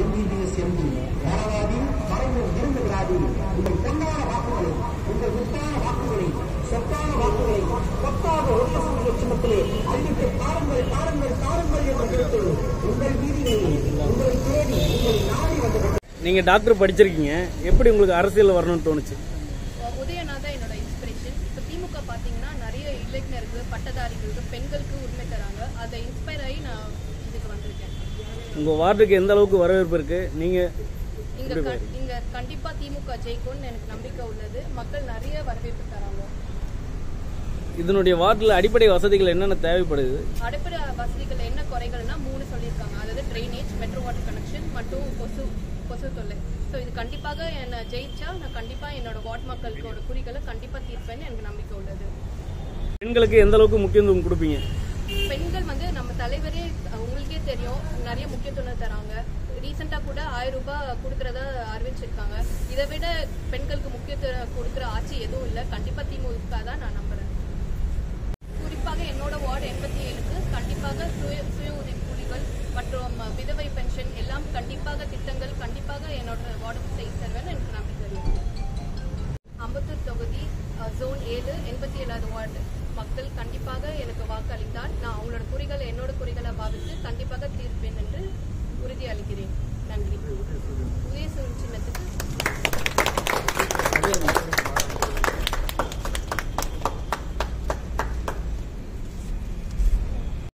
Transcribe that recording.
MBBS MP மறவாதி மறந்து இருந்து விடாது உங்கள் பொன்னான வாக்குகளை உங்கள் முத்தான வாக்குகளை சொத்தான வாக்குகளை பத்தாக ஒரு லட்சம் லட்சத்திலே அறிவித்து தாருங்கள் தாருங்கள் தாருங்கள் என்ற கருத்து உங்கள் வீதிகளில் உங்களை தேடி உங்களை நாடி வந்து நீங்க டாக்டர் படிச்சிருக்கீங்க எப்படி உங்களுக்கு அரசியல் வரணும்னு தோணுச்சு உதயநாத் தான் என்னோட இன்ஸ்பிரேஷன் இப்போ திமுக பார்த்தீங்கன்னா நிறைய இளைஞருக்கு பட்டதாரிகளுக்கு பெண்களுக்கு உரிமை தராங்க அதை இன்ஸ்பயர் ஆகி நான் இதுக்கு வந்திருக்கேன் உங்க வார்டுக்கு எந்த அளவுக்கு வரவேற்பு இருக்கு நீங்க இங்க க- இங்க கண்டிப்பா திமுக ஜெயிக்கும்னு எனக்கு நம்பிக்கை உள்ளது மக்கள் நிறைய வரவேற்பு தராங்க இதனுடைய வார்டில் அடிப்படை வசதிகள் என்னென்ன தேவைப்படுது அடிப்படை வசதிகள் என்ன குறைகள்னா மூணு சொல்லியிருக்காங்க அதாவது ட்ரைனேஜ் மெட்ரோ வாட்டர் கனெக்ஷன் மற்றும் கொசு கொசு தொல்லை ஸோ இது கண்டிப்பாக என்னை ஜெயிச்சா நான் கண்டிப்பா என்னோட வார்டு மக்களுக்கோட குறிகளை கண்டிப்பா தீர்ப்பேன்னு எனக்கு நம்பிக்கை உள்ளது பெண்களுக்கு எந்த அளவுக்கு முக்கியத்துவம் கொடுப்பீங்க பெண்கள் வந்து நம்ம தலைவரே அஹ், உங்களுக்கே தெரியும் நிறைய முக்கியத்துவம் தராங்க ரீசெண்டாக கூட ஆயிரம் ரூபாய் கொடுக்கறதா அறிவிச்சிருக்காங்க இதை விட பெண்களுக்கு முக்கியத்துவம் கொடுக்குற ஆட்சி எதுவும் இல்லை கண்டிப்பாக திமுக தான் நான் நம்புறேன் குறிப்பாக என்னோட வார்டு எண்பத்தி ஏழுக்கு கண்டிப்பாக சுய சுய உதவிக்குழுக்கள் மற்றும் அஹ், விதவை பென்ஷன் எல்லாம் கண்டிப்பாக திட்டங்கள் கண்டிப்பாக என்னோட வார்டுக்கு செய்து தருவேன்னு எனக்கு நம்பிக்கை இருக்கு அம்பத்தூர் தொகுதி ஜோன் ஏழு எண்பத்தி ஏழாவது வார்டு மக்கள் கண்டிப்பாக எனக்கு வாக்களித்தால் நான் அவங்களோட குறிகளை என்னோட குறிகளை பாவித்து கண்டிப்பாக தீர்ப்பேன் என்று உறுதி அளிக்கிறேன்